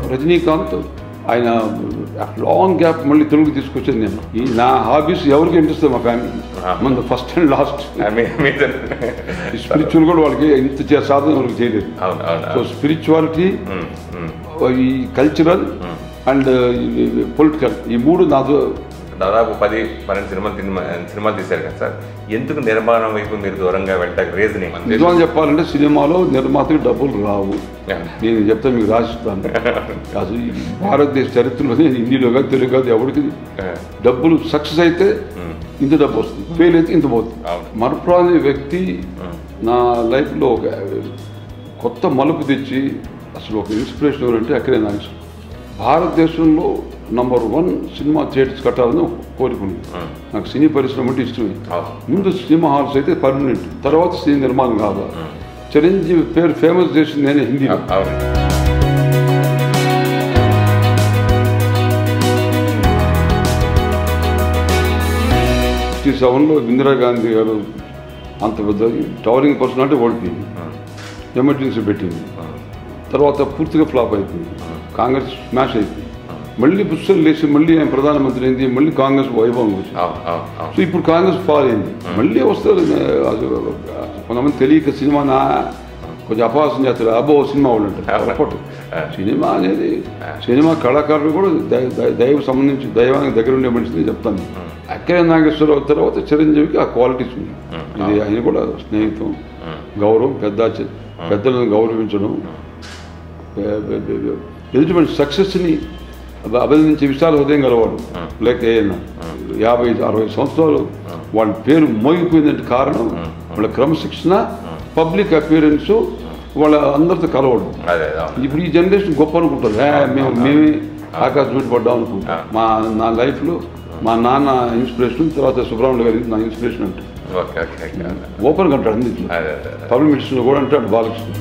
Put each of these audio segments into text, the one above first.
రజనీకాంత్ ఆయన long gap మళ్ళీ తెలుగు తీసుకొచ్చేది నేను ఈ నా హాబీస్ ఎవరికి ఇంట్రెస్ట్ మా ఫ్యామిలీ మన ఫస్ట్ అండ్ లాస్ట్ మీ- మీద స్పిరిచువల్ కూడా వాళ్ళకి ఇంత చే- సాధన వాళ్ళకి చేయలేదు అవును అవును సో స్పిరిచువాలిటీ ఉమ్, ఉమ్. ఈ కల్చరల్ అండ్ పొలిటికల్ ఈ మూడు నాతో దాదాపు పది పన్నెండు సినిమాలు తిన్న- సినిమాలు తీశారు కదా సార్ ఎందుకు నిర్మాణం వైపు మీరు దూరంగా వెళ్ళటానికి రీజన్ ఏమంటే నిజం చెప్పాలంటే సినిమాలో నిర్మాతకి డబ్బులు రావు నేను చెప్తాను మీకు రాసిస్తాను అసలు ఈ భారతదేశ చరిత్రలోనే హిందీలో కాదు తెలుగు కాదు ఎవరికి డబ్బులు సక్సెస్ అయితే ఇంత డబ్బు వస్తుంది ఫెయిల్ అయితే ఇంత పోతుంది అవును. మరపురా అనే వ్యక్తి నా లైఫ్లో ఒక కొత్త మలుపు తెచ్చి అసలు ఒక ఇన్స్పిరేషన్ ఎవరంటే అక్కడే నాగేశ్వరం భారతదేశంలో నంబర్ వన్ సినిమా థియేటర్స్ కట్టాలని ఒక కోరిక ఉంది నాకు సినీ పరిశ్రమ అంటే ఇష్టమే అవును. ముందు సినిమా హాల్స్ అయితే పర్మనెంట్ తర్వాత సినీ నిర్మాణం కాదు చిరంజీవి పేరు ఫేమస్ చేసింది నేనే హిందీలో అవును సిక్స్టీ సెవెన్లో ఇందిరాగాంధీ గారు అంత పెద్ద టవరింగ్ పర్సనాలిటీ ఓడిపోయింది ఎమర్జెన్సీ పెట్టింది తర్వాత పూర్తిగా ఫ్లాప్ అయిపోయింది కాంగ్రెస్ స్మాష్ అయిపోయింది మళ్ళీ పుస్తకం లేచి మళ్ళీ ఆయన ప్రధానమంత్రి అయింది మళ్ళీ కాంగ్రెస్ వైభవం వచ్చింది అవును అవును అవును సో ఇప్పుడు కాంగ్రెస్ ఫాల్ అయింది మళ్ళీ వస్తారు అది కొంతమంది తెలియక సినిమా నా కొంచెం అపహాసం చేస్తారు అబ్బో సినిమా వాళ్ళు అంటారు పొరపాటు సినిమా అనేది సినిమా కళాకారులు కూడా దై- దై- దైవ సంబంధించి దైవానికి దగ్గర ఉండే మనిషిని చెప్తాను అక్కడే నాగేశ్వరరావు తర్వాత చిరంజీవికి ఆ క్వాలిటీస్ ఉంది ఇది ఆయన కూడా స్నేహితం గౌరవం పెద్ద పెద్దలను గౌరవించడం ఎ- ఎ- ఎ- ఎదుటి మనిషి సక్సెస్ని అభ- అభినందించే విశాల హృదయం గలవాడు లేక ఏదైనా యాభై అరవై సంవత్సరాలు వాళ్ళ పేరు మోగిపోయిందంటే కారణం వాళ్ళ క్రమశిక్షణ పబ్లిక్ అపియరెన్స్ వాళ్ళ అందరితో కలవడం అదే అదే అవును ఇప్పుడు ఈ జనరేషన్ గొప్ప అనుకుంటారు "ఏ, మేము మేమే ఆకాశం పెట్టి పడ్డాం అనుకుంటాం మా నా లైఫ్లో మా నాన్న ఇన్స్పిరేషన్ తర్వాత సుబ్రహ్మణ్య గారి నా ఇన్స్పిరేషన్ అంటే ఓకే ఓకే ఓకే ఓపెన్గా అంటాడు అన్నింటిలో అదే అదే అదే పబ్లిక్ మినిస్టర్లో కూడా అంటాడు బాలకృష్ణ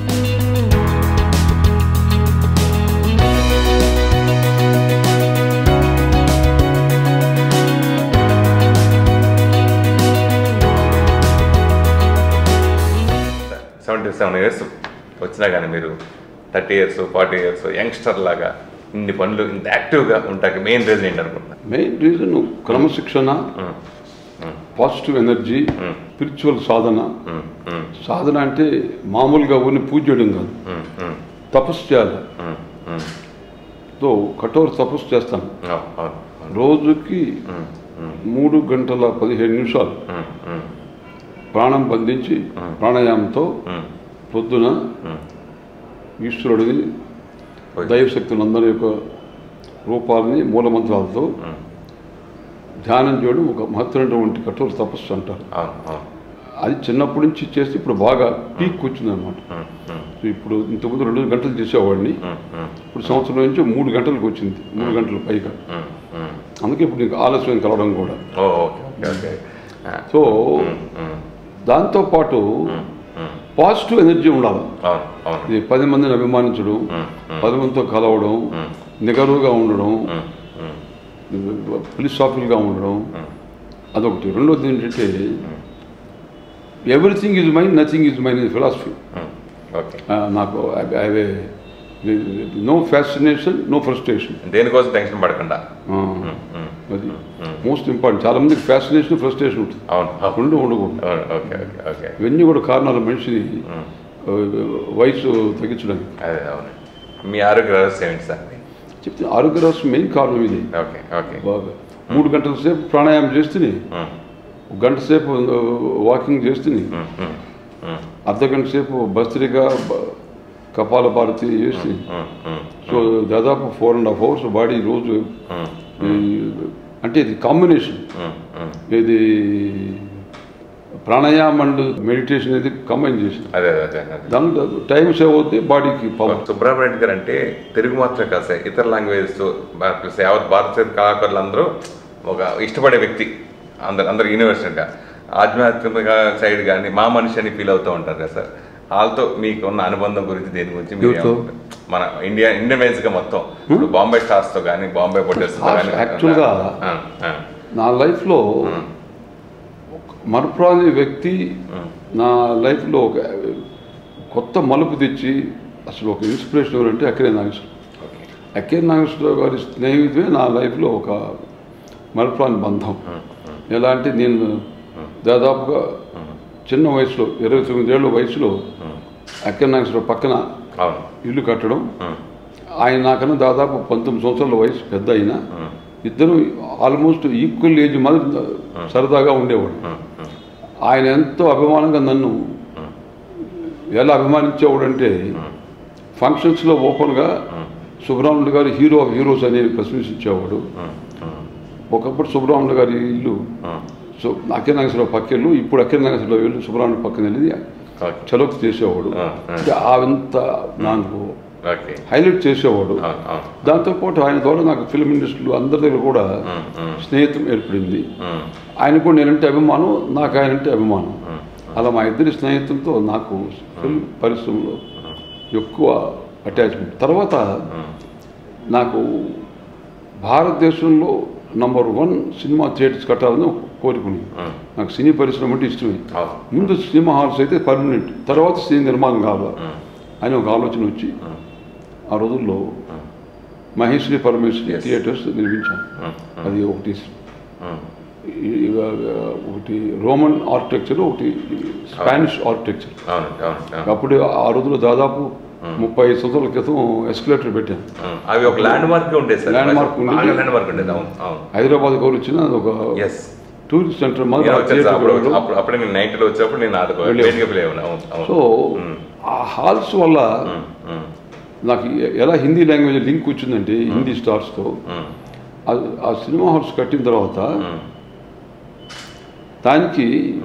సెవెంటీ సెవెన్ ఇయర్స్ వచ్చినా కానీ మీరు thirty years forty years youngster లాగా ఇన్ని పనులు ఇంత యాక్టివ్గా ఉంటాకి మెయిన్ రీజన్ ఏంటి అనుకుంటున్నాను మెయిన్ రీజన్ క్రమశిక్షణ పాజిటివ్ ఎనర్జీ స్పిరిచువల్ సాధన సాధన అంటే మామూలుగా ఊరిని పూజ చేయడం కాదు తపస్సు చేయాలి తో కఠోర తపస్సు చేస్తాను రోజుకి మూడు గంటల పదిహేను నిమిషాలు ప్రాణం బంధించి ప్రాణాయామంతో పొద్దున ఈశ్వరుడిని దైవశక్తులందరి యొక్క రూపాలని మూలమంత్రాలతో ధ్యానం చేయడం ఒక మహత్తరమైనటువంటి కఠోర తపస్సు అంటారు అవును అవును అది చిన్నప్పటి నుంచి చేస్తే ఇప్పుడు బాగా పీక్ వచ్చింది అనమాట సో ఇప్పుడు ఇంతకుముందు రెండు గంటలు చేసేవాడిని ఇప్పుడు సంవత్సరం నుంచి మూడు గంటలకు వచ్చింది మూడు గంటల పైగా అందుకే ఇప్పుడు నీకు ఆలస్యం కలవడం కూడా oh okay okay okay so దాంతోపాటు పాజిటివ్ ఎనర్జీ ఉండాలి అవును అవును ఇది పది మందిని అభిమానించడం పది మందితో కలవడం నిగరువుగా ఉండడం ఫిలిసాఫికల్గా ఉండడం అదొకటి రెండోది ఏంటంటే everything is mine nothing is mine ఇది ఫిలాసఫీ ఓకే నాకు అవే నో ఫ్యాసినేషన్ నో ఫ్రస్ట్రేషన్ దేనికోసం టెన్షన్ పడకుండా అది మోస్ట్ ఇంపార్టెంట్ చాలా మందికి ఫ్యాసినేషన్ ఫ్రస్ట్రేషన్ ఉంటుంది అవును అవును రెండు ఉండకూడదు అవును, ఓకే ఓకే ఓకే ఇవన్నీ కూడా కారణాలు మనిషిని ఆ, వయసు తగ్గించడానికి అదే అవును మీ ఆరోగ్య రహస్యం ఏంటి సార్ చెప్తే ఆరోగ్య రహస్యం మెయిన్ కారణం ఇది ఓకే ఓకే బాగా మూడు గంటల సేపు ప్రాణాయామం చేస్తుంది ఉమ్, ఒక గంట సేపు వాకింగ్ చేస్తుంది ఉమ్, ఉమ్, ఉమ్, అర్ధ గంట సేపు భస్త్రిగా కపాల భారతి చేస్తుంది ఉమ్, ఉమ్, సో దాదాపు four and half hours body రోజు ఉమ్, ఈ, అంటే ఇది కాంబినేషన్ ఉమ్, ఉమ్. ఇది ప్రాణాయామం అండ్ మెడిటేషన్ అనేది కంబైన్ చేసింది అదే అదే అదే అదే దాంట్లో టైం సేవ్ అవుతుంది బాడీకి పవర్ సుబ్రహ్మణ్యం గారు అంటే తెలుగు మాత్రమే కాదు సార్ ఇతర లాంగ్వేజెస్ ప్లస్ యావత్ భారత కళాకారులు అందరూ ఒక ఇష్టపడే వ్యక్తి అందరు అందరు యూనివర్సిటీగా ఆధ్యాత్మిక సైడ్ కానీ మా మనిషి అని ఫీల్ అవుతూ ఉంటారు కదా సార్ వాళ్ళతో మీకు ఉన్న అనుబంధం గురించి దేని గురించి మీరు ఎవరితో? ఏమంటారు? మన ఇండియా ఇండియన్ వైజ్ గా మొత్తం ఇప్పుడు బాంబే స్టార్స్ తో కానీ బాంబే పొటేస్ తో కానీ Actual గా ఆ, ఆ, నా లైఫ్లో మరపురాని వ్యక్తి నా లైఫ్లో ఒక కొత్త మలుపు తెచ్చి అసలు ఒక ఇన్స్పిరేషన్ ఎవరంటే అక్కడే నాగేశ్వరం ఓకే అక్కే నాగేశ్వరరావు గారి స్నేహితుడే నా లైఫ్లో ఒక మరపురాని బంధం ఎలా అంటే నేను దాదాపుగా చిన్న వయసులో ఇరవై తొమ్మిదేళ్ళ వయసులో అక్కే నాగేశ్వరరావు పక్కన అవును ఇల్లు కట్టడం ఉమ్, ఆయన నాకన్నా దాదాపు పంతొమ్మిది సంవత్సరాల వయసు పెద్ద అయినా ఉమ్, ఇద్దరు ఆల్మోస్ట్ ఈక్వల్ ఏజ్ మాదిరి సరదాగా ఉండేవాడు ఉమ్, ఉమ్, ఆయన ఎంతో అభిమానంగా నన్ను ఉమ్, ఎలా అభిమానించేవాడు అంటే ఫంక్షన్స్లో ఓపెన్గా సుబ్రహ్మణ్యుడు గారు హీరో ఆఫ్ హీరోస్ అని ప్రశ్నించేవాడు ఉమ్, ఉమ్, ఒకప్పుడు సుబ్రహ్మణ్యుడు గారి ఇల్లు ఉమ్. సో అఖిల నాగేశ్వరరావు పక్క ఇల్లు ఇప్పుడు అఖిల నాగేశ్వరరావు ఇల్లు సుబ్రహ్మణ్యుడు పక్కన వెళ్ళి ఓకే చలోక్ చేసేవాడు ఆ, ఆ. అంటే ఆ అంత నాకు ఓకే హైలైట్ చేసేవాడు అవును అవును దాంతోపాటు ఆయన ద్వారా నాకు ఫిల్మ్ ఇండస్ట్రీలో అందరి దగ్గర కూడా ఉమ్, ఉమ్, స్నేహితం ఏర్పడింది ఉమ్, ఆయన కూడా నేనంటే అభిమానం నాకు ఆయనంటే అభిమానం ఉమ్, అలా మా ఇద్దరి స్నేహితులతో నాకు ఫిల్మ్ పరిశ్రమలో ఎక్కువ అటాచ్మెంట్ తర్వాత ఉమ్, నాకు భారతదేశంలో నంబర్ వన్ సినిమా థియేటర్స్ కట్టాలని ఒక కోరిక ఉంది ఉమ్, నాకు సినీ పరిశ్రమ అంటే ఇష్టమే అవును ముందు సినిమా హాల్స్ అయితే పర్మనెంట్ తర్వాత సినీ నిర్మాణం కావాలి ఉమ్, అని ఒక ఆలోచన వచ్చి ఉమ్, ఆ రోజుల్లో um, Maheshwari Parameshwari Yes. Theatres నిర్మించాం ఉమ్, అది ఒకటి ఉమ్, ఈ- ఇవ- ఒకటి రోమన్ ఆర్కిటెక్చర్ ఒకటి స్పానిష్ ఆర్కిటెక్చర్ అవునండి అవును అవును అప్పుడు ఆ రోజుల్లో దాదాపు ముప్పై ఐదు సంవత్సరాల క్రితం ఎస్కలేటర్ పెట్టాను ఉమ్, అవి ఒక ల్యాండ్ మార్క్ ఉండేది సార్ Landmark ఉండేది. బాగా ల్యాండ్ మార్క్ ఉండేది అవును అవును హైదరాబాద్ గౌరు వచ్చిన అది ఒక ఎస్ టూరిస్ట్ సెంటర్ నేను మాదిరి ఆ వచ్చాను సార్ థియేటర్ అప్పుడు పెట్టడం. అప్పుడు అప్పుడే నేను నైన్టీలో వచ్చేప్పుడు నేను అది వెళ్ళావు. బయటకి ప్లే అవును అవును అవును సో ఆ హాల్స్ వల్ల ఉమ్, ఉమ్, నాకు ఎ- ఎలా హిందీ లాంగ్వేజ్ లింక్ వచ్చిందంటే హిందీ స్టార్స్తో ఉమ్, ఆ- ఆ సినిమా హాల్స్ కట్టిన తర్వాత ఉమ్, దానికి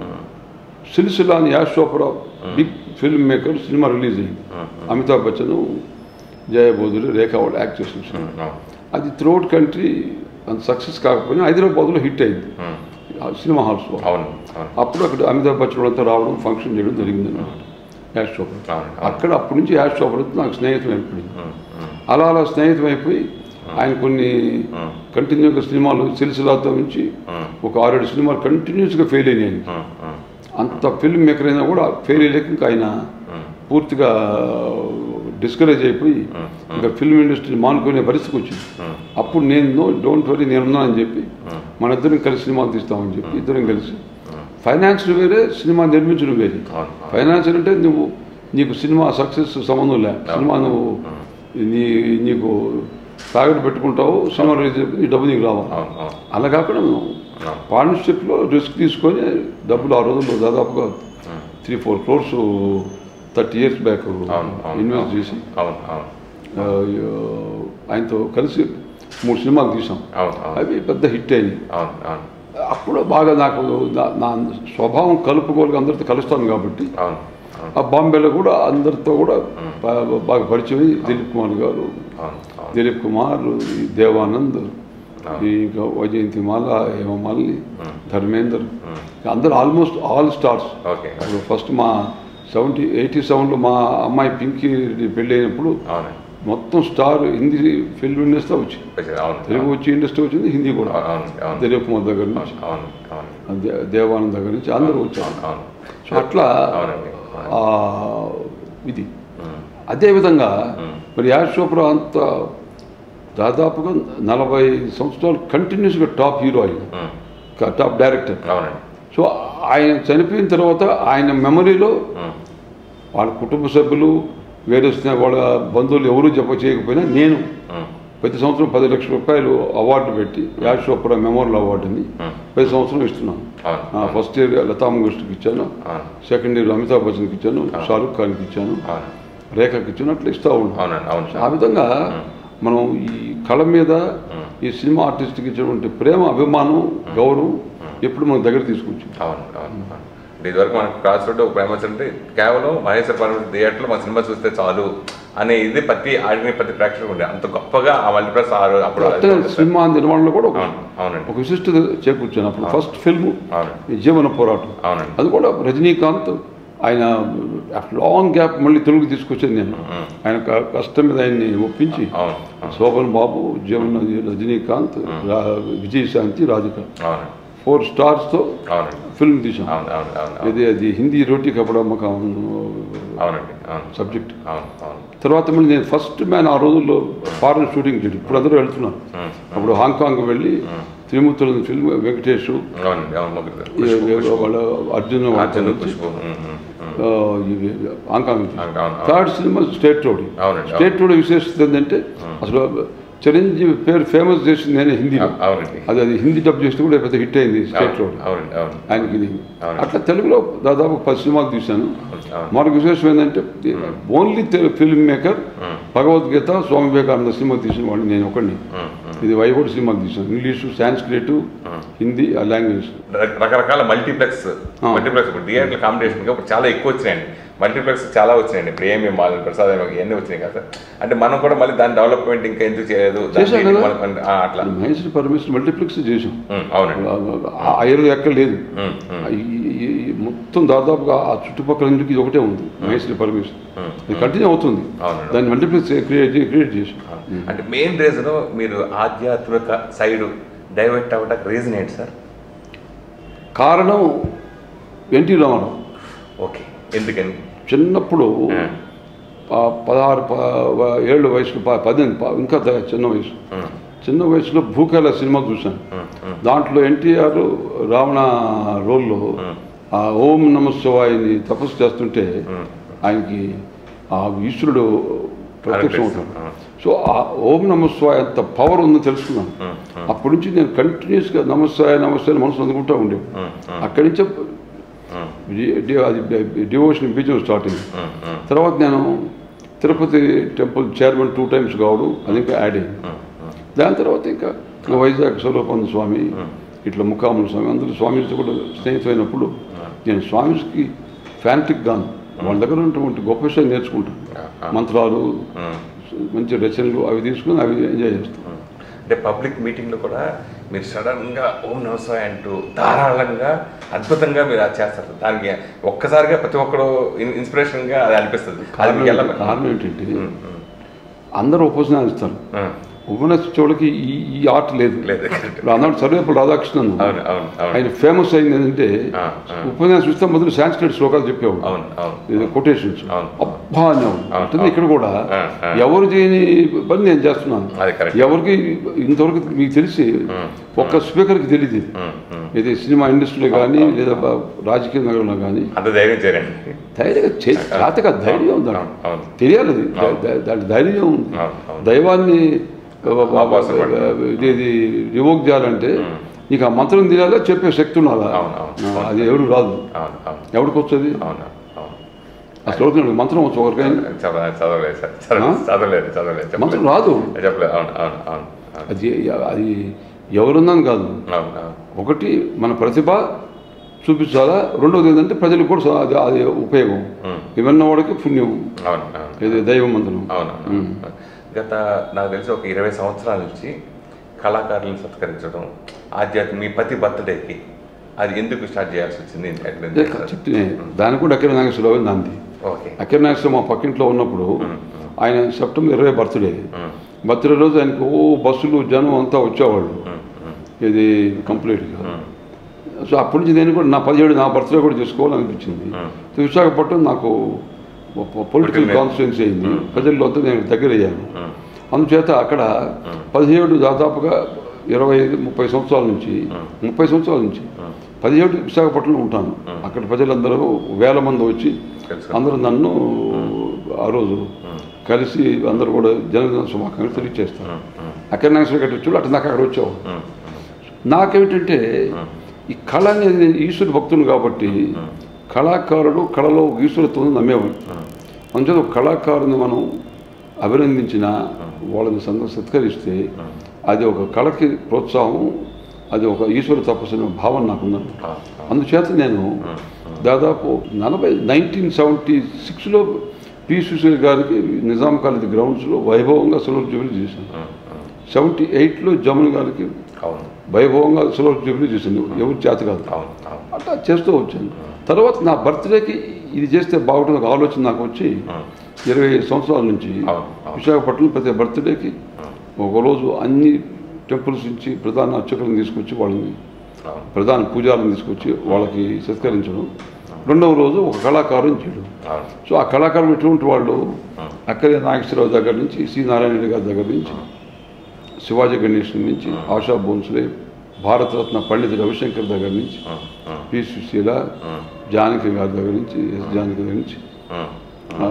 సిల్సిలా అని Yash Chopra big film maker cinema release అయింది ఉమ్, అమితాబ్ బచ్చన్ జయబోధులు రేఖా వాళ్ళు యాక్ట్ చేసిన సినిమా ఉమ్, అవును అది త్రూఅవుట్ కంట్రీ అంత సక్సెస్ కాకపోయినా హైదరాబాద్లో హిట్ అయింది ఉమ్, ఆ సినిమా హాల్స్లో అవును అవును అప్పుడు అక్కడ అమితాబ్ బచ్చన్ అంతా రావడం ఫంక్షన్ చేయడం జరిగింది అన్నమాట యాష్ చోప్రా అవును అవును అక్కడ అప్పటి నుంచి యాష్ చోప్రాతో నాకు స్నేహితం ఏర్పడింది ఉమ్, ఉమ్, అలా అలా స్నేహితం అయిపోయి ఆయన కొన్ని ఉమ్, కంటిన్యూగా సినిమాలు సిల్సిలాతో నుంచి ఉమ్, ఒక ఆరేడు సినిమాలు కంటిన్యూస్గా ఫెయిల్ అయినాయి ఉమ్, ఉమ్, అంత ఫిల్మ్ మేకర్ అయినా కూడా ఫెయిల్ అయ్యాక ఇంకా ఆయన ఉమ్, పూర్తిగా డిస్కరేజ్ అయిపోయి ఉమ్, ఇంకా ఫిల్మ్ ఇండస్ట్రీ మానుకునే పరిస్థితికి వచ్చింది ఉమ్, అప్పుడు నేను డోంట్ వరీ నేనున్నా అని చెప్పి ఉమ్, మన ఇద్దరం కలిసి సినిమాలు తీస్తామని చెప్పి ఇద్దరం కలిసి ఉమ్, ఫైనాన్స్ వేరే సినిమా నిర్మించడం వేరే అవును అవును ఫైనాన్స్ అంటే నువ్వు నీకు సినిమా సక్సెస్ సంబంధం లే సినిమా నువ్వు నీ నీకు తాగట్టు పెట్టుకుంటావు సినిమా రిలీజ్ అయిపోయి నీ డబ్బు నీకు రావాలి అవును అవును అలా కాకుండా మేము అవును పార్ట్నర్షిప్లో రిస్క్ తీసుకొని డబ్బులు ఆ రోజుల్లో దాదాపుగా um, three four crores thirty years back అవును అవును ఇన్వెస్ట్ చేసి అవును అవును ఆ, ఆయనతో కలిసి మూడు సినిమాలు తీసాం అవును అవును అవి పెద్ద హిట్ అయింది అవును అవును అప్పుడు బాగా నాకు నా- నా స్వభావం కలుపుకోలుగా అందరితో కలుస్తాను కాబట్టి అవును అవును ఆ బాంబేలో కూడా అందరితో కూడా బా- బాగా పరిచయం అయ్యి దిలీప్ కుమార్ గారు అవును అవును దిలీప్ కుమార్ ఈ దేవానంద్ అవును. ఈ ఇంకా వైజయంతి మాల హేమమాలిని ఉమ్, ధర్మేందర్ ఉమ్, అందరూ ఆల్మోస్ట్ ఆల్ స్టార్స్ ఓకే అప్పుడు ఫస్ట్ మా సెవెంటీ ఎయిటీ సెవెన్లో మా అమ్మాయి పింకీ పెళ్ళి అయినప్పుడు అవునండి మొత్తం స్టార్ హిందీ ఫిల్మ్ ఇండస్ట్రీ వచ్చింది వచ్చేది, అవును తెలుగు వచ్చి ఇండస్ట్రీ వచ్చింది హిందీ కూడా అవును అవును దిలీప్ కుమార్ దగ్గర నుంచి అవును అవును దే- దేవానంద్ దగ్గర నుంచి అందరూ వచ్చారు అవును అవును సో అట్లా అవునండి ఆ, ఇది ఉమ్, అదేవిధంగా ఉమ్, మరి యాష్ చోప్రా అంత దాదాపుగా నలభై సంవత్సరాలు కంటిన్యూస్గా టాప్ హీరో ఆయన ఉమ్, క- టాప్ డైరెక్టర్ అవునండి సో ఆయన చనిపోయిన తర్వాత ఆయన మెమరీలో ఉమ్, వాళ్ళ కుటుంబ సభ్యులు వేరే స్నే- వాళ్ళ బంధువులు ఎవరూ చెప్ప చేయకపోయినా నేను ఉమ్, ప్రతి సంవత్సరం పది లక్షల రూపాయలు అవార్డు పెట్టి యాష్ చోప్రా మెమోరియల్ అవార్డుని ఉమ్, ప్రతి సంవత్సరం ఇస్తున్నాను అవును ఆ, అవును ఫస్ట్ ఇయర్ లతా మంగేష్కర్కి ఇచ్చాను అవును సెకండ్ ఇయర్ అమితాబ్ బచ్చన్కి ఇచ్చాను షారుఖ్ ఖాన్కి ఇచ్చాను అవును రేఖకి ఇచ్చాను అట్లా ఇస్తూ ఉన్నాను అవునండి అవును ఆ సార్ విధంగా మనం ఈ కళ మీద ఉమ్, ఈ సినిమా ఆర్టిస్ట్కి ఇచ్చినటువంటి ప్రేమ అభిమానం గౌరవం ఎప్పుడు మన దగ్గర తీసుకొచ్చింది అవును అవును అవును. అంటే ఇదివరకు మనకు క్రాస్ రోడ్ ఒక ఫేమస్ అంటే కేవలం మహేశ్వర పరమేశ్వర థియేటర్లో మన సినిమా చూస్తే చాలు అనే ఇది ప్రతి ఆడిన ప్రతి ప్రేక్షకుడు ఉండే అంత గొప్పగా ఆ మల్టీప్లస్ ఆరు అప్పుడు అట్లే సినిమా నిర్మాణంలో కూడా ఒక అవును అవునండి ఒక విశిష్టత చేకూర్చాను అప్పుడు ఫస్ట్ ఫిల్మ్ అవునండి జీవన పోరాటం అవునండి అది కూడా రజనీకాంత్ ఆయన లాంగ్ గ్యాప్ మళ్ళీ తెలుగు తీసుకొచ్చాను నేను ఉమ్, ఆయన క- కష్టం మీద ఆయన్ని ఒప్పించి అవును అవును శోభన్ బాబు జీవన రజనీకాంత్ రా- విజయశాంతి రాధిక అవునండి ఫోర్ స్టార్స్తో అవునండి ఫిల్మ్ తీసాం అవును అవును అవును అవును ఇది అది హిందీ రోటీ కపడా మకాన్ అవునండి అవును సబ్జెక్ట్ అవును అవును తర్వాత మళ్ళీ నేను ఫస్ట్ మ్యాన్ ఆ రోజుల్లో ఫారెన్ షూటింగ్ చేయడం ఇప్పుడు అందరూ వెళ్తున్నారు ఉమ్, అప్పుడు హాంకాంగ్ వెళ్ళి త్రిమూర్తుల ఫిల్మ్ వెంకటేష్ అవునండి అవును ముగ్గురు ఈ- ఖుష్బు, ఖుష్బు. వాళ్ళ అర్జున్ అర్జున్ వచ్చి, ఖుష్బు ఉమ్, ఉమ్, ఉమ్. ఆ, ఇవి హాంకాంగ్ నుంచి. అవును, అవును, అవును. థర్డ్ సినిమా స్టేట్ రోడ్ అవునండి, స్టేట్ రోడ్ విశేషత ఏంటంటే అసలు చిరంజీవి పేరు ఫేమస్ చేసింది నేను హిందీలో అవు- అవునండి అది అది హిందీ డబ్ చేస్తే కూడా పెద్ద హిట్ అయింది స్టేట్ అవును, రోడ్ అవునండి అవును ఆయనకి ఇది అవును. అట్లా తెలుగులో దాదాపు పది సినిమాలు తీశాను అవును. మరొక విశేషం ఏంటంటే only film maker um, Bhagavadgita Swami Vivekananda cinema తీసిన వాడిని నేను ఒకడిని ఉమ్, ఉమ్. ఇది వైవోడ్ సినిమాలు తీశాను ఇంగ్లీషు సాంస్క్రిట్ హిందీ ఆ లాంగ్వేజ్ రక- రకరకాల మల్టీప్లెక్స్ ఆ. మల్టీప్లెక్స్ ఇప్పుడు థియేటర్ కాంపిటీషన్ ఇప్పుడు చాలా ఎక్కువ వచ్చినాయండి మల్టీప్లెక్స్ చాలా వచ్చినాయండి ఇప్పుడు ఏమి మాల్ ప్రసాద్ ఇవన్నీ వచ్చినాయి కదా సార్ అంటే మనం కూడా మళ్ళీ దాని డెవలప్మెంట్ ఇంకా ఎందుకు చేయలేదు దాన్ని చేశాం దీన్ని కదా. మనం- ఆ, అట్లా మహేశ్వరి పరమేశ్వర్ మల్టీప్లెక్స్ చేసాం ఉమ్, అవునండి ఆ ఐరు ఎక్కడ లేదు ఉమ్, ఉమ్, ఈ- ఈ- ఈ మొత్తం దాదాపుగా ఆ చుట్టుపక్కల నుంచి ఇది ఒకటే ఉంది మహేశ్వరి పరమేశ్వర్ ఉమ్. ఇది కంటిన్యూ అవుతుంది అవునండి. దాన్ని మల్టీప్లెక్స్ క్రియేట్ క్రియేట్ చేసాం అంటే మెయిన్ రీజన్ మీరు ఆధ్యాత్మిక సైడ్ డైవర్ట్ అవ్వడానికి రీజన్ ఏంటి సార్ కారణం ఎన్టీ రామారావు ఓకే ఎందుకని చిన్నప్పుడు ఆ. ప- పదహారు ప- ఏళ్ళ వయసులో ప- పద్దెనిమిది ప- ఇంకా ద- చిన్న వయసు ఉమ్, చిన్న వయసులో భూకాల సినిమా చూశాను ఉమ్, ఉమ్, దాంట్లో ఎన్టీఆర్ రావణ రోల్లో ఉమ్, ఆ ఓం నమ శివాయని తపస్సు చేస్తుంటే ఉమ్. ఆయనకి ఆ ఈశ్వరుడు ప్రత్యక్షం అవుతాడు ఆ. సో ఆ ఓం నమ శివాయ అంత పవర్ ఉందని తెలుసుకున్నాను ఉమ్, ఉమ్, అప్పటి నుంచి నేను కంటిన్యూస్గా నమస్కాయ నమస్తే మనసు అందుకుంటూ ఉండేవి ఉమ్, ఉమ్, అక్కడి నుంచే ఉమ్, డి- డి- అది డివోషన్ బీజం స్టార్ట్ అయింది ఉమ్, ఉమ్, తర్వాత నేను Tirupati temple chairman two times కావడం అది ఇంకా యాడ్ అయింది ఉమ్, ఉమ్. దాని తర్వాత ఇంకా ఇంకా వైజాగ్ స్వరూపానంద స్వామి ఇట్లా ముఖాముల స్వామి అందరూ స్వామితో కూడా స్నేహితులైనప్పుడు నేను స్వామికి ఫ్యాన్టిక్ గాను వాళ్ళ దగ్గర ఉన్నటువంటి గొప్ప విషయాలు నేర్చుకుంటాను ఆ. మంత్రాలు ఉమ్. మంచి రచనలు అవి తీసుకుని అవి ఎంజాయ్ చేస్తాను అంటే పబ్లిక్ మీటింగ్లో కూడా మీరు సడన్గా ఓం నమస్కారం అంటూ ధారాళంగా అద్భుతంగా మీరు అది చేస్తారు దానికి ఒక్కసారిగా ప్రతి ఒక్కరు ఇన్స్పిరేషన్గా అది అనిపిస్తుంది అది కారణం మీకు ఎలా- కారణం ఏంటంటే ఉమ్, ఉమ్, అందరూ ఉపన్యాసం ఇస్తారు ఉమ్. ఉపన్యాసించేవాళ్ళకి ఈ ఈ ఆర్ట్ లేదు లేదు correct. ఇప్పుడు అన్నాడు సర్వేపల్లి రాధాకృష్ణన్ అవును అవును అవును ఆయన ఫేమస్ అయింది ఏంటంటే ఆ, ఆ. ఉపన్యాసం ఇస్తే మొదలు సాంస్క్రిట్ శ్లోకాలు చెప్పేవాడు అవును అవును ఇది కొటేషన్స్ అవును. అబ్బా అనేవాడు అవును, ఉంటుంది ఇక్కడ కూడా ఆ, ఆ. ఎవరు చేయని పని నేను చేస్తున్నాను అది correct. ఎవరికి ఇంతవరకు మీకు తెలిసి ఒక్క స్పీకర్కి తెలియదు ఇది. ఉమ్, ఉమ్. ఇది సినిమా ఇండస్ట్రీలో కానీ లేదా బ- రాజకీయ నగరంలో కానీ అంత ధైర్యం చేయరండి ధైర్యంగా చేతక ధైర్యం ఉంది అవును, అవును. తెలియాలి అది. దా- దా- దాంట్లో ధైర్యం ఉంది అవును, అవును. దైవాన్ని ఆభాసపడి. ఇది ఇది రివోక్ చేయాలంటే నీకు ఆ మంత్రం తెలియాలా చెప్పే శక్తి ఉండాలా అవును, అవును, ఆ, అది ఎవరికి రాదు అవును అవును ఎవరికి వస్తుంది అవును అవును ఆ శ్లోకం మంత్రం వచ్చు ఒకరికైనా చదవ- చదవలేదు సార్ చదవ- ఆ? చదవలేదు చదవలేదు మంత్రం చెప్పలేదు రాదు చెప్పలేదు అవును అవును అవును అవును అది అది ఎవరున్నాను కాదు అవును అవును ఒకటి మన ప్రతిభ చూపించాలా రెండవది ఏంటంటే ప్రజలకు కూడా స- అది అది ఉపయోగం ఉమ్. విన్న వాడికి పుణ్యం అవును అవును ఇది దైవ మంత్రం అవును అవును. గత నాకు తెలిసి ఒక ఇరవై సంవత్సరాల నుంచి కళాకారులను సత్కరించడం ఆధ్యాత్మిక మీ ప్రతి బర్త్డేకి అది ఎందుకు స్టార్ట్ చేయాల్సి వచ్చింది ఎక్కడ నుంచి చేస్తారు? చెప్తే దాని కూడా అఖిల నాగేశ్వరరావు నాంది ఓకే అఖిల నాగేశ్వరరావు మా పక్కింట్లో ఉన్నప్పుడు ఆయన సెప్టెంబర్ ఇరవై బర్త్డే ఉమ్, బర్త్డే రోజు ఆయనకు ఓ బస్సులు జనం అంతా వచ్చేవాళ్ళు ఉమ్, ఉమ్, ఇది కంప్లీట్గా ఉమ్, సో అప్పటి నుంచి నేను కూడా నా పదిహేడు నా బర్త్డే కూడా చేసుకోవాలనిపించింది ఉమ్. సో విశాఖపట్నం నాకు పొలిటికల్ Political- కాన్స్టిట్యున్సీ అయింది ప్రజల్లో అంతా నేను దగ్గర అయ్యాను ఉమ్, అందుచేత అక్కడ పదిహేడు దాదాపుగా ఇరవై ఐదు ముప్పై సంవత్సరాల నుంచి ముప్పై సంవత్సరాల నుంచి పదిహేడు విశాఖపట్నంలో ఉంటాను అక్కడ ప్రజలందరూ వేల మంది వచ్చి తెలుసు. అందరూ నన్ను ఆ రోజు కలిసి అందరూ కూడా జనదిన శుభాకాంక్షలు తెలియజేస్తారు ఉమ్, ఉమ్, అక్కడ నాగేశ్వర గట్టి వచ్చి అటు నాకు అక్కడ వచ్చావు ఉమ్, నాకేమిటంటే ఈ కళ అనేది నేను ఈశ్వరుడు భక్తుని కాబట్టి కళాకారుడు కళలో ఈశ్వరత్వం నమ్మేవాడు అందుచేత ఒక కళాకారుని మనం అభినందించిన వాళ్ళని సంద సత్కరిస్తే అది ఒక కళకి ప్రోత్సాహం అది ఒక ఈశ్వర తపస్సు అనే భావన నాకుందని ఆ, అందుచేత నేను దాదాపు నలభై నైన్టీన్ సెవెంటీ సిక్స్లో పి సుశీల్ గారికి నిజాం కాలేజ్ గ్రౌండ్స్లో వైభవంగా సిల్వర్ జూబిలీ చేశాను ఉమ్, ఉమ్. సెవెంటీ ఎయిట్లో జమున్ గారికి అవును వైభవంగా సిల్వర్ జూబిలీ చేశాను ఎవరు చేత కాదు అవును అవును అట్లా చేస్తూ వచ్చాను తర్వాత నా బర్త్డేకి ఇది చేస్తే బాగుంటుంది ఒక ఆలోచన నాకు వచ్చి ఉమ్, ఇరవై ఐదు సంవత్సరాల నుంచి అవును, అవును. విశాఖపట్నం ప్రతి బర్త్డేకి ఒకరోజు అన్ని టెంపుల్స్ నుంచి ప్రధాన అర్చకులను తీసుకొచ్చి వాళ్ళని అవును ప్రధాన పూజాలను తీసుకొచ్చి వాళ్ళకి సత్కరించడం రెండవ రోజు ఒక కళాకారుని చేయడం అవును సో ఆ కళాకారులు ఎటువంటి వాళ్ళు అక్కడే నాగేశ్వరరావు దగ్గర నుంచి సి నారాయణ రెడ్డి గారి దగ్గర నుంచి శివాజీ గణేశన్ నుంచి ఆశా భోన్స్లే భారతరత్న పండిత రవిశంకర్ దగ్గర నుంచి um, um, P Susheela Janaki గారి దగ్గర నుంచి ఎస్ జానకి దగ్గర నుంచి ఉమ్, ఆ,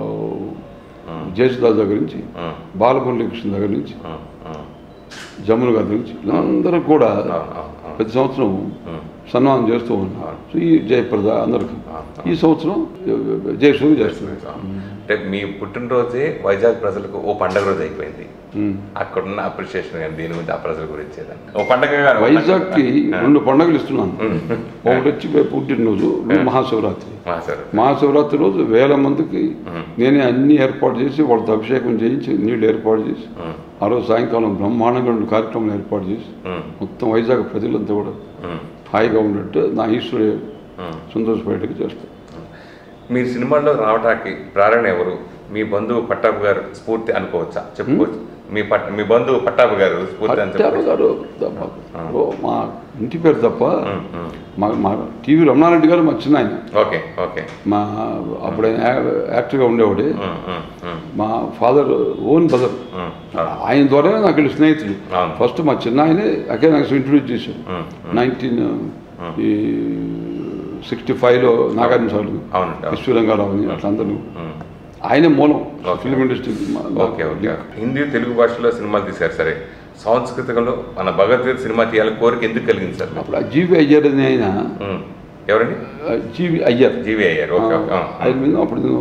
జయసుదాస్ దగ్గర నుంచి ఉమ్, బాలమురళీకృష్ణ దగ్గర నుంచి ఉమ్, ఉమ్. జమున గారి దగ్గర నుంచి వీళ్ళందరూ కూడా అవును, అవును, అవును. ప్రతి సంవత్సరం ఉమ్, సన్మానం చేస్తూ ఉన్నారు సో ఈ జయప్రద అందరికీ ఈ సంవత్సరం జయసూరి చేస్తున్నారు అంటే మీ పుట్టినరోజే వైజాగ్ ప్రజలకు ఓ పండగ రోజు అయిపోయింది ఉమ్. అక్కడున్న అప్రిషియేషన్ కానీ దీని గురించి ఆ ప్రజల గురించి ఏదన్నా. ఓ పండగ వైజాగ్కి రెండు పండుగలు ఇస్తున్నాను ఒకటి వచ్చి పుట్టినరోజు మహాశివరాత్రి సార్ మహాశివరాత్రి రోజు వేల మందికి నేనే అన్ని ఏర్పాటు చేసి వాళ్ళతో అభిషేకం చేయించి నీళ్లు ఏర్పాటు చేసి ఆ రోజు సాయంకాలం బ్రహ్మాండంగా రెండు కార్యక్రమాలు ఏర్పాటు చేసి మొత్తం వైజాగ్ ప్రజలంతా కూడా హాయిగా ఉన్నట్టు నా ఈశ్వరే సంతోషపడేట్టుగా చేస్తాను మీరు సినిమాల్లో రావడానికి ప్రేరణ ఎవరు మీ బంధువు పట్టాపు గారు స్ఫూర్తి అనుకోవచ్చా చెప్పుకోవచ్చు మీ పట్ మీ బంధువు పట్టాపు గారు స్ఫూర్తి అని పట్టాభి చెప్పవచ్చు గారు తప్ప ఓ, మా ఇంటి పేరు తప్ప మా మా టీవీ రమణారెడ్డి గారు మా చిన్న ఆయన ఓకే ఓకే మా అప్పుడు ఆయన యా- యాక్టర్గా ఉండేవాడే ఉమ్, ఉమ్, ఉమ్, మా ఫాదర్ ఓన్ బ్రదర్ ఉమ్, ఆయన ద్వారానే నాకు వీళ్ళు స్నేహితులు అవును. ఫస్ట్ మా చిన్న ఆయనే అకే నాకు ఇంట్రడ్యూస్ చేశాడు ఉమ్, నైన్టీన్ ఈ సిక్స్టీ ఫైవ్లో నాగార్జున సార్ అవునండి అవును. విశ్వరంగారావు అట్లా అందరూ ఉమ్. ఆయనే మూలం ఓకే. ఫిల్మ్ ఇండస్ట్రీకి మా- ఓకే ఓకే హిందీ తెలుగు భాషలో సినిమాలు తీశారు సరే సాంస్కృతికంలో మన భగవద్గీత సినిమా తీయాలని కోరిక ఎందుకు కలిగింది సార్ మీకు? అప్పుడు ఆ జీవి అయ్యర్ అనే ఆయన ఉమ్. ఎవరండి ఆ జీవి అయ్యర్ జీవి అయ్యారు ఓకే ఓకే ఆ. ఆయన మీద అప్పుడు నేను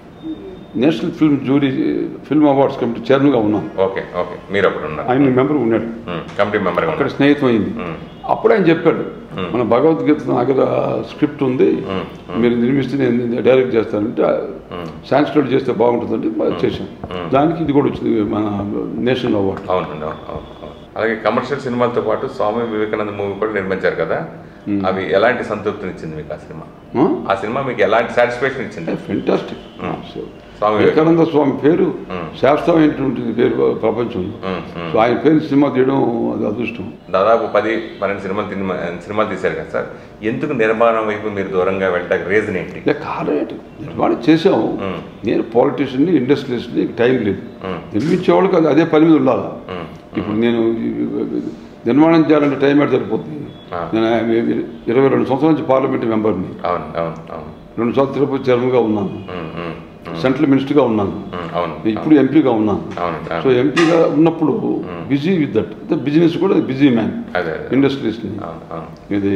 national film jury film awards committee చైర్మన్గా ఉన్నాను ఓకే ఓకే మీరు అప్పుడు ఉన్నారు ఆయన మెంబర్ ఉన్నాడు ఉమ్, కమిటీ మెంబర్గా అక్కడ ఉన్నారు స్నేహితం అయింది ఉమ్, అప్పుడు ఆయన చెప్పాడు మన భగవద్గీత నా దగ్గర స్క్రిప్ట్ ఉంది ఉమ్, మీరు నిర్మిస్తే నేను డైరెక్ట్ చేస్తానంటే ఉమ్. సాంస్క్రిట్ చేస్తే బాగుంటుందంటే మరి చేశాం దానికి ఇది కూడా వచ్చింది మన నేషనల్ అవార్డు అవునండి అవును అవును అవును. అలాగే కమర్షియల్ సినిమాలతో పాటు స్వామి వివేకానంద మూవీ కూడా నిర్మించారు కదా అవి ఎలాంటి సంతృప్తిని ఇచ్చింది మీకు ఆ సినిమా ఆ సినిమా మీకు ఎలాంటి సాటిస్ఫాక్షన్ ఇచ్చింది ఫెంటాస్టిక్ స్వామి వివేకానంద వివేకానంద స్వామి పేరు శాస్త్రమైనటువంటి పేరు ప్రపంచంలో ఉమ్, ఉమ్. సో ఆయన పేరు సినిమా తీయడం అది అదృష్టం దాదాపు పది పన్నెండు సినిమాలు తిన్న సినిమాలు తీశారు కదా సార్ ఎందుకు నిర్మాణం వైపు మీరు దూరంగా వెళ్ళడానికి రీజన్ ఏంటి ఇక కారణం ఏంటి నిర్మాణం చేసాము ఉమ్. నేను పాలిటీషియన్ని ఇండస్ట్రియలిస్ట్ని టైం లేదు ఉమ్. నిర్మించే వాళ్ళకి అది అదే పని మీద ఉండాలి ఉమ్, ఇప్పుడు నేను ఈ- నిర్మాణం చేయాలంటే టైం ఎక్కడ సరిపోతుంది ఆ. నేను ఇరవై రెండు సంవత్సరాల నుంచి పార్లమెంట్ మెంబర్ని అవును అవును అవును రెండు సంవత్సరాలు తిరుపతి చైర్మన్గా ఉన్నాను ఉమ్, ఉమ్, ఉమ్, సెంట్రల్ మినిస్టర్గా ఉన్నాను ఉమ్, అవును ఇప్పుడు ఎంపీగా ఉన్నాను అవునండి సో అవును. ఎంపీగా ఉన్నప్పుడు బిజీ విత్ దట్ బిజినెస్ కూడా బిజీ మ్యాన్ అదే అదే ఇండస్ట్రీస్ని అవును అవును ఇది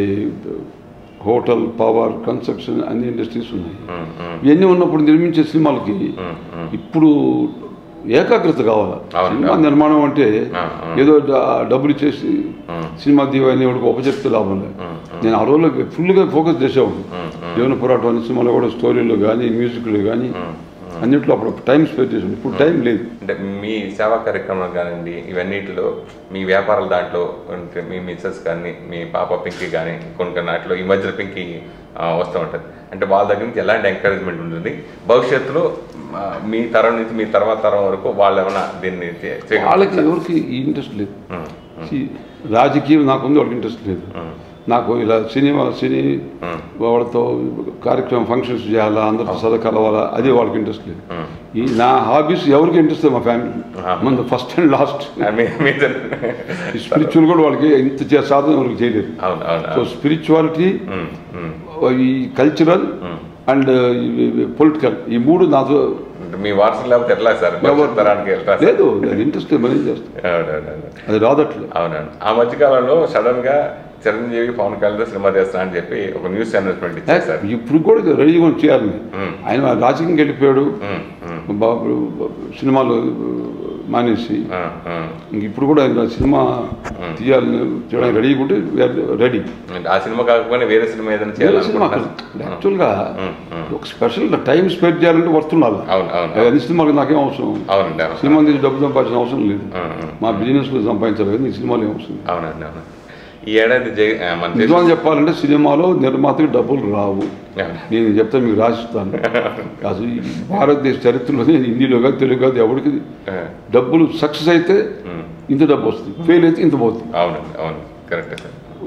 హోటల్ పవర్ కన్స్ట్రక్షన్ అన్ని ఇండస్ట్రీస్ ఉన్నాయి ఉమ్, ఉమ్, ఇవన్నీ ఉన్నప్పుడు నిర్మించే సినిమాలకి ఉమ్, ఉమ్. ఇప్పుడు ఏకాగ్రత కావాలి అవును. సినిమా నిర్మాణం అంటే ఆ, ఆ. ఏదో డ- డబ్బులు ఇచ్చేసి ఉమ్. సినిమా దీవని వాడికి ఉపచెప్తే లాభం లేదు ఉమ్, నేను ఆ రోజుల్లో ఫుల్గా ఫోకస్ చేసేవాడు ఉమ్, ఉమ్, జీవన పోరాటం అనే సినిమాలో కూడా స్టోరీలో కానీ మ్యూజిక్లో కానీ ఉమ్. అన్నింటిలో అప్పుడు టైం స్పెండ్ చేసాను ఇప్పుడు టైం లేదు అంటే మీ సేవా కార్యక్రమాలు కానివ్వండి ఇవన్నిటిలో మీ వ్యాపారాల దాంట్లో అంటే మీ మిస్సెస్ కానీ మీ పాప పింకీ కానీ కొన్ని కొన్ని వాటిలో ఈ మధ్యలో పింకీ ఆ, వస్తూ ఉంటుంది అంటే వాళ్ళ దగ్గర నుంచి ఎలాంటి ఎంకరేజ్మెంట్ ఉంటుంది భవిష్యత్తులో ఆ, మీ తరం నుంచి మీ తర్వాత తరం వరకు వాళ్ళు ఏమైనా దీన్ని చే- చేయగలుగుతారా? వాళ్ళకి ఎవరికి ఈ ఇంట్రెస్ట్ లేదు ఉమ్, See, రాజకీయం నాకుంది వాళ్ళకి ఇంట్రెస్ట్ లేదు ఉమ్, నాకు ఇలా సినిమా సినీ ఉమ్, వాళ్ళతో కార్యక్రమం ఫంక్షన్స్ చేయాలా అందరితో సదా కలవాలా అది వాళ్ళకి ఇంట్రెస్ట్ లేదు ఉమ్. ఈ నా హాబీస్ ఎవరికి ఇంట్రెస్ట్ లేదు మా ఫ్యామిలీ ఆ. మన ఫస్ట్ అండ్ లాస్ట్ ఆ, మీ- మీ- స్పిరిచువల్ కూడా వాళ్ళకి ఇంత చే- సాధన ఎవరికి చేయలేదు అవును అవును సో స్పిరిచువాలిటీ ఉమ్, ఉమ్. ఈ కల్చరల్ ఉమ్. అండ్ పొలిటికల్ ఈ మూడు నాతో అంటే మీ వారసులు లేకపోతే ఎట్లా సార్ భవిష్యత్ తరానికి వెళ్తారా సార్? లేదు అది ఇంట్రెస్ట్ మనం ఏం చేస్తాం అవునవును అది రాదట్లేదు అవునండి ఆ మధ్యకాలంలో సడన్ గా చిరంజీవి పవన్ కళ్యాణ్ సినిమా చేస్తా అని చెప్పి ఒక న్యూస్ అనౌన్స్మెంట్ ఇచ్చారు సార్ ఇప్పుడు కూడా రెడీగా చేయాలి ఉమ్, ఆయన రాజకీయంకి వెళ్ళిపోయాడు ఉమ్, ఉమ్, బాబు సినిమాలు మానేసి ఆ, ఆ. ఇంక ఇప్పుడు కూడా ఆయన సినిమా తీయాలని చేయడానికి రెడీగా ఉంటే రెడీ అంటే ఆ సినిమా కాకపోయినా వేరే సినిమా ఏదైనా వేరే సినిమా చేయాలనుకుంటున్నారు యాక్చువల్గా ఉమ్, ఉమ్. ఒక స్పెషల్ టైం స్పెండ్ చేయాలంటే వర్తుండాలి అవును అవును అన్ని సినిమాలకు నాకేం అవసరం అవునండి అవును సినిమా తీసి డబ్బు సంపాదించిన అవసరం లేదు ఉమ్, ఉమ్. మా బిజినెస్లో సంపాదించాలి కానీ ఈ సినిమాలు ఏం అవసరం లేదు. అవునండి అవును ఈ ఏడాది జై ఆ, మన దేశ నిజంగా చెప్పాలంటే సినిమాలో నిర్మాతకి డబ్బులు రావు అవును. నేను చెప్తా మీకు రాసిస్తాను అసలు ఈ భారతదేశ చరిత్రలో నేను హిందీలో కాదు తెలుగు కాదు ఎవరికి ఆ, డబ్బులు సక్సెస్ అయితే ఉమ్. ఇంత డబ్బు వస్తుంది ఫెయిల్ అయితే ఇంత పోతుంది అవునండి అవును కరెక్టే సార్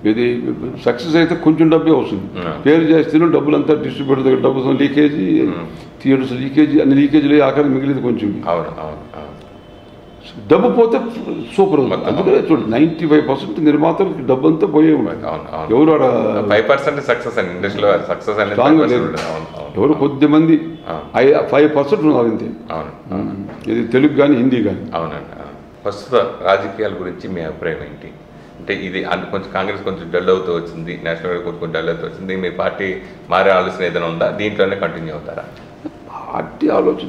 ఇది సక్సెస్ అయితే కొంచెం డబ్బే వస్తుంది Hmm. పేరు చేస్తేనే డబ్బులంతా డిస్ట్రిబ్యూటర్ దగ్గర డబ్బు లీకేజీ థియేటర్స్ లీకేజీ అన్ని లీకేజీలు ఆఖరి మిగిలింది కొంచెం అవును అవును అవును డబ్బు పోతే సూపర్ ఉంది మొత్తం. అందుకనే చూడండి నైంటీ ఫైవ్ పర్సెంట్ నిర్మాతలకు డబ్బు అంతా పోయే ఉన్నాయి అవును అవును ఎవరు ఆడ ఫైవ్ పర్సెంట్ సక్సెస్ అండి ఇండస్ట్రీలో సక్సెస్ అనేది Strong 5% లేదు. ఉంటుంది. అవును అవును ఎవరు కొద్ది మంది అవును. ఫైవ్ పర్సెంట్ ఉన్నారు అంతే అవును ఇది తెలుగు కానీ హిందీ కానీ అవునండి అవును. ప్రస్తుత రాజకీయాల గురించి మీ అభిప్రాయం ఏంటి అంటే ఇది అన్ని కొంచెం కాంగ్రెస్ కొంచెం డల్ అవుతూ వచ్చింది నేషనల్ కొంచెం కొంచెం డల్ అవుతూ వచ్చింది మీ పార్టీ మారే ఆలోచన ఏదైనా ఉందా దీంట్లోనే కంటిన్యూ అవుతారా పార్టీ ఆలోచన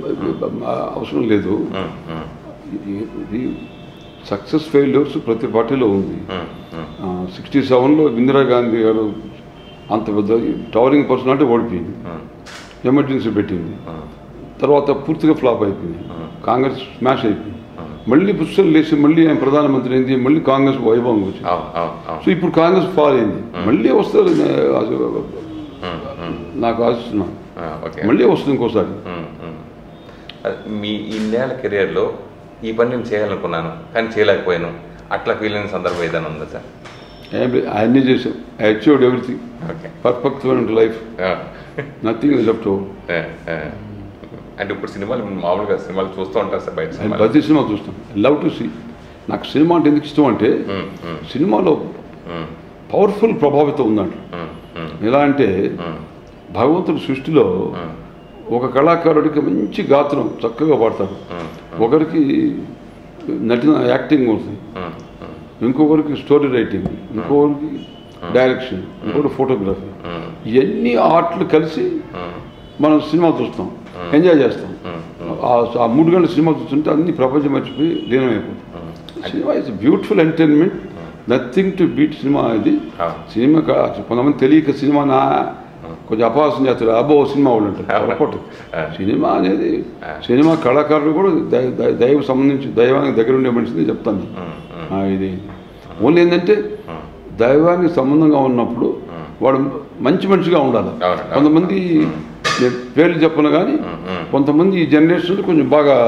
అవసరం లేదు ఉమ్, ఉమ్, ఇది- ఇది సక్సెస్ ఫెయిల్యూర్స్ ప్రతి పార్టీలో ఉంది ఉమ్, ఉమ్, సిక్స్టీ సెవెన్లో ఇందిరాగాంధీ గారు అంత పెద్ద టవరింగ్ పర్సనాలిటీ ఓడిపోయింది ఉమ్, ఎమర్జెన్సీ పెట్టింది ఉమ్, తర్వాత పూర్తిగా ఫ్లాప్ అయిపోయింది Hmm. కాంగ్రెస్ స్మాష్ అయిపోయింది Hmm. మళ్ళీ పుస్తకం లేచి మళ్ళీ ఆయన ప్రధానమంత్రి అయింది మళ్ళీ కాంగ్రెస్ వైభవం వచ్చింది అవును అవును అవును సో ఇప్పుడు కాంగ్రెస్ ఫాల్ అయింది మళ్ళీ వస్తుంది అది ఉమ్, ఉమ్, నాకు ఆశిస్తున్నాను ఆ, ఓకే మళ్ళీ వస్తుంది ఇంకోసారి ఉమ్, ఉమ్. అది మీ ఇన్నేళ్ళ కెరియర్లో ఈ పని నేను చేయాలనుకున్నాను కానీ చేయలేకపోయాను అట్లా ఫీల్ అయిన సందర్భం ఏదైనా ఉందా సార్ ఏం లేదు, అన్నీ చేసాం I achieved everything okay perfect life ఆ. నథింగ్ ఇస్ లెఫ్ట్ ఓవర్ ఆ, ఆ. అంటే ఇప్పుడు సినిమాలు మామూలుగా సినిమాలు చూస్తూ ఉంటారు సార్ బయట నేను సినిమాలు ప్రతి సినిమా చూస్తాను లవ్ టు సీ నాకు సినిమా అంటే ఎందుకు ఇష్టం అంటే ఉమ్, ఉమ్, సినిమాలో ఉమ్, పవర్ఫుల్ ప్రభావితం ఉందంట ఉమ్, ఉమ్, ఎలా అంటే ఉమ్, భగవంతుడి సృష్టిలో ఉమ్, ఒక కళాకారుడికి మంచి గాత్రం చక్కగా పాడతారు ఉమ్, ఒకరికి నటిన యాక్టింగ్ ఉంటుంది ఉమ్, ఉమ్, ఇంకొకరికి స్టోరీ రైటింగ్ ఇంకొకరికి డైరెక్షన్ ఇంకొకటి ఫోటోగ్రఫీ ఉమ్, ఇవన్నీ ఆర్ట్లు కలిసి ఉమ్, మనం సినిమా చూస్తాం ఎంజాయ్ చేస్తాం ఉమ్, ఉమ్, ఆ- ఆ మూడు గంటల సినిమా చూస్తుంటే అన్ని ప్రపంచం మర్చిపోయి లీనమైపోతుంది um. Cinema is beautiful entertainment nothing to beat cinema ఇది అవును. సినిమా కా- కొంతమంది తెలియక సినిమా నా కొంచెం అపహాసం చేస్తారు అబ్బో సినిమా వాళ్ళు అంటారు అవును. పొరపాటు ఆ. సినిమా అనేది ఆ. సినిమా కళాకారులు కూడా దై- దై- దైవ సంబంధించి దైవానికి దగ్గర ఉండే మనిషిని చెప్తాను నేను. ఉమ్, ఉమ్, ఆ, ఇది ఓన్లీ ఏంటంటే ఉమ్, దైవానికి సంబంధంగా ఉన్నప్పుడు వాడు మంచి మనిషిగా ఉండాలి అవును. కొంతమంది నేను పేర్లు చెప్పను కానీ ఉమ్, ఉమ్, కొంతమంది ఈ జనరేషన్ కొంచెం బాగా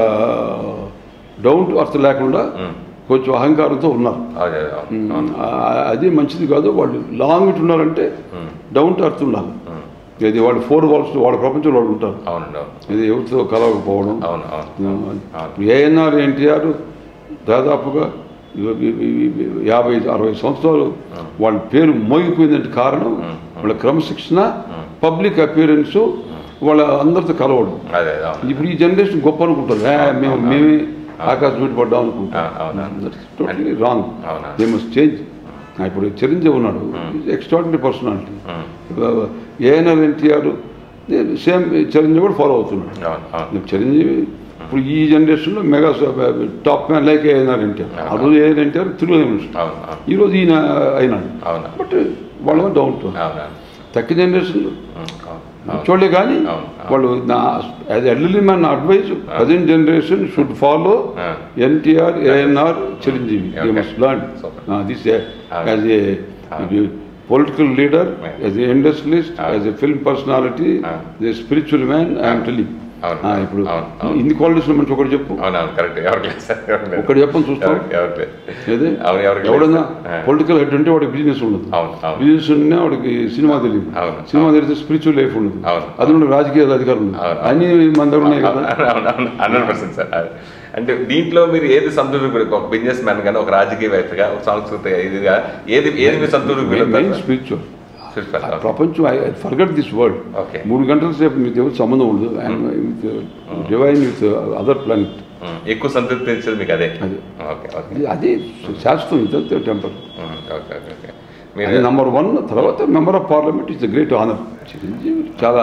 డౌన్ టు అర్త్ లేకుండా ఉమ్. కొంచెం అహంకారంతో ఉన్నారు అదే అవును, అవును. ఆ, అది మంచిది కాదు వాళ్ళు లాంగ్ ఇట్ ఉన్నారంటే ఉమ్, డౌన్ టు అర్త్ ఉండాలి ఉమ్, ఇది వాళ్ళు ఫోర్ వాల్స్ వాళ్ళ ప్రపంచంలో వాళ్ళు ఉంటారు అవునండి అవును ఇది ఎవరితో కలవకపోవడం అవును అవును ఏఎన్ఆర్ ఎన్టీఆర్ దాదాపుగా ఇవ- ఇవ- ఇవ- యాభై అరవై సంవత్సరాలు వాళ్ళ పేరు మోగిపోయిందంటే కారణం వాళ్ళ క్రమశిక్షణ పబ్లిక్ అపియరెన్స్ వాళ్ళ అందరితో కలవడం అదే అదే అవును ఇప్పుడు ఈ జనరేషన్ గొప్ప అనుకుంటారు "ఏ, మేము మేమే ఆకాశం మీద పడ్డాం అనుకుంటాం అవును, అవును. టోటలీ రాంగ్ అవునా. దే మస్ట్ చేంజ్ ఇప్పుడు చిరంజీవి ఉన్నాడు extraordinary personality um, ANR NTR same Chiranjeevi కూడా ఫాలో అవుతున్నాడు అవును అవును చిరంజీవి ఇప్పుడు ఈ జనరేషన్లో mega top man like ANR NTR ఆ రోజు ఏఎన్ఆర్ ఎన్టీఆర్ తిరుగు మినిస్టర్ అవును అవును ఈ రోజు ఈయన అయినాడు అవునా బట్ వాళ్ళ డౌన్ టు అవునా తక్కువ జనరేషన్ ఉమ్, అవును అవును చూడలే కానీ అవును, అవును. వాళ్ళు నా as elderly man advise present generation should follow ఆ. NTR ANR Chiranjeevi they Okay. Must learn Super. This Ah. As a Ah. Political leader Right. As a industrialist Ah. As a film personality Ah. A spiritual man I'm telling అవును, ఇప్పుడు అవును, అవును. ఇన్ని qualities మంచి ఒకటి చెప్పు అవునవును కరెక్ట్ ఎవరికి లేదు సార్ ఎవరికి లేదు. ఒకటి చెప్పని చూస్తాం ఎవరికి- ఎవరికి లేదు. ఏది అవును, ఎవరికి లేదు ఎవడన్నా సార్. ఆ. పొలిటికల్ హెడ్ అంటే వాడికి బిజినెస్ ఉండదు అవును అవును బిజినెస్ ఉన్నా వాడికి సినిమా తెలియదు అవును, సినిమా అవును. తెలిస్తే స్పిరిచువల్ లైఫ్ ఉండదు అవును, అది ఉండే రాజకీయ అధికారం ఉంది అవును, అన్ని మన దగ్గర ఉన్నాయి కదా హండ్రెడ్ పర్సెంట్ సార్ అదే. అంటే దీంట్లో మీరు ఏది సంతృప్తి ఒక బిజినెస్ మ్యాన్ గానీ ఒక రాజకీయవేత్తగా ఒక సాంస్కృతిక ఇదిగా ఏది ఏది మీరు సంతృప్తి మెయిన్ స్పిరిచువల్ Spiritual, okay. ప్రపంచం I forgot this world Okay. మూడు గంటల సేపు మీకు ఎవరు సంబంధం ఉండదు and with divine with other planet um, ఎక్కువ సంతృప్తి ఇచ్చేది మీకు అదే అదే. ఓకే ఓకే అది శాశ్వతం ఇదంతే temper um, okay okay okay అది మీరు నంబర్ వన్ తర్వాత member of parliament is the great honour Chiranjeevi చాలా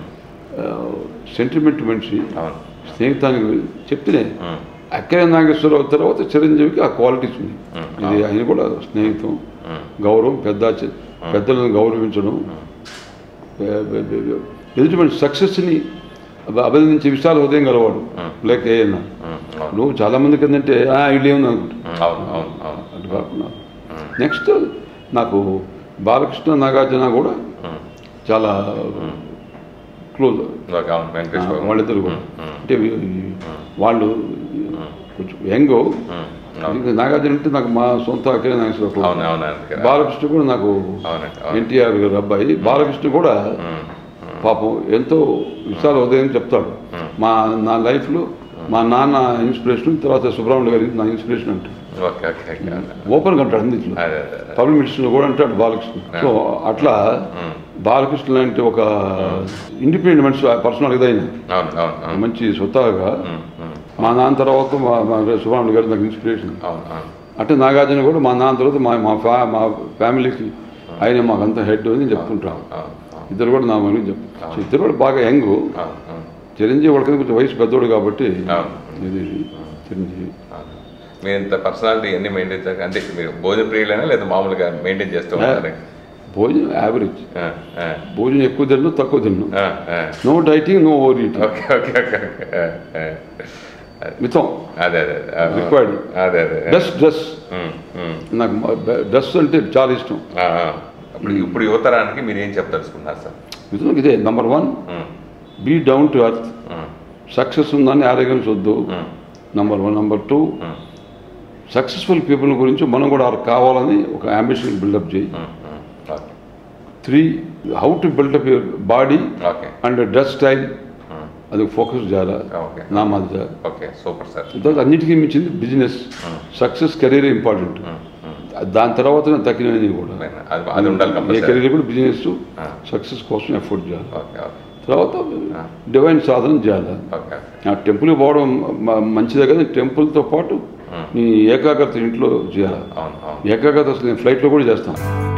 సెంటిమెంట్ మనిషి అవును స్నేహితానికి చెప్తేనే ఉమ్, అక్కడే నాగేశ్వరరావు తర్వాత చిరంజీవికి ఆ క్వాలిటీస్ ఉంది Mm. ఇది ఆయన కూడా స్నేహితం ఉమ్, గౌరవం పెద్ద చి- పెద్దలను గౌరవించడం ఎ- ఎ- ఎ- ఎదుటి మనిషి సక్సెస్ని అభ- అభినందించే విశాల హృదయం గలవాడు Mm. లైక్ ఏఎన్నా ఉమ్, అవును నువ్వు చాలా మందికి ఏంటంటే వీళ్ళు ఏముంది అనుకుంటా ఉమ్, అవును అవును అవును అటు కాకుండా ఉమ్, నెక్స్ట్ నాకు బాలకృష్ణ నాగార్జున కూడా ఉమ్, చాలా క్లోజ్ ఓకే అవును వెంకటేష్ బాబు వాళ్ళిద్దరు కూడా ఉమ్, ఉమ్, అంటే ఈ- ఈ వాళ్ళు కొంచెం యంగ్ ఉమ్, ఇంకా నాగార్జున అంటే నాకు మా సొంత అఖిల నాగేశ్వర అవును అవును అందుకే బాలకృష్ణ కూడా నాకు అవునండి అవును ఎన్టీఆర్ గారు అబ్బాయి బాలకృష్ణ కూడా ఉమ్, పాపం ఎంతో విశాల ఉదయం చెప్తాడు మా నా లైఫ్లో మా నాన్న ఇన్స్పిరేషన్ తర్వాత సుబ్రహ్మణ్య గారి నా ఇన్స్పిరేషన్ అంటే ఓకే ఓకే ఓకే ఓపెన్గా అంటాడు అన్నింటిలో అదే అదే అదే. పబ్లిక్ మినిస్టర్లో కూడా అంటాడు బాలకృష్ణ సో అట్లా ఉమ్, బాలకృష్ణ లాంటి ఒక ఇండిపెండెంట్ మనిషి పర్సనల్ ఇదైన అవును అవును అవును మంచి స్వతహాగా ఉమ్, ఉమ్, మా నాన్న తర్వాత మా మా సుబ్రహ్మణ్య గారు నాకు ఇన్స్పిరేషన్ అవును అవును అంటే నాగార్జున కూడా మా నాన్న తర్వాత మా మా ఫ్యా మా ఫ్యామిలీకి ఆయన మాకంతా హెడ్ అని చెప్తుంటాం అవును అవును ఇద్దరు కూడా నా మని చెప్పు సో ఇద్దరు కూడా బాగా యంగ్ అవును అవును చిరంజీవి వాళ్ళకి కొంచెం వయసు పెద్దోడు కాబట్టి అవును. ఇది చిరంజీవి అవును. మీరు ఇంత పర్సనాలిటీ ఎన్ని మెయింటైన్ చేస్తారు అంటే మీరు భోజన ప్రియులైనా లేదా మామూలుగా మెయింటైన్ చేస్తూ ఉంటారు భోజనం యావరేజ్ భోజనం ఎక్కువ తిన్ను తక్కువ తిన్ను no dieting no over eating okay okay okay okay ఆ, ఆ. మితం అదే అదే ఆ, Required. అదే అదే డ్రెస్ డ్రెస్ ఉమ్, ఉమ్. నాకు డ్రెస్ అంటే చాలా ఇష్టం ఆ, ఆ. ఇప్పుడు ఇప్పుడు యువతరానికి మీరు ఏం చెప్దలుచుకున్నారు సార్ మితం ఇదే number one um, be down to earth um, success ఉందని ఆరోగ్యం వద్దు um, number one number two um, successful people గురించి మనం కూడా వాళ్ళకి కావాలని ఒక అంబిషన్ బిల్డప్ చేయి um, um. Okay three how to build up your body okay and dress style um, అది ఫోకస్ చేయాలి ఓకే నా మధ్య ఓకే సూపర్ సార్ తర్వాత అన్నిటికీ మించింది business success career important um, um. దాని తర్వాత తగ్గినవి కూడా అది అది ఉండాలి ఏ కంపల్సరీ కెరీర్ కూడా బిజినెస్ ఆ. సక్సెస్ కోసం ఎఫర్ట్ చేయాలి ఓకే ఓకే తర్వాత డివైన్ సాధన చేయాలి ఓకే ఆ టెంపుల్కి పోవడం మ- మంచిదే కదా టెంపుల్తో పాటు నీ ఏకాగ్రత ఇంట్లో చేయాలి అవును అవును ఏకాగ్రత అసలు నేను ఫ్లైట్లో కూడా చేస్తాను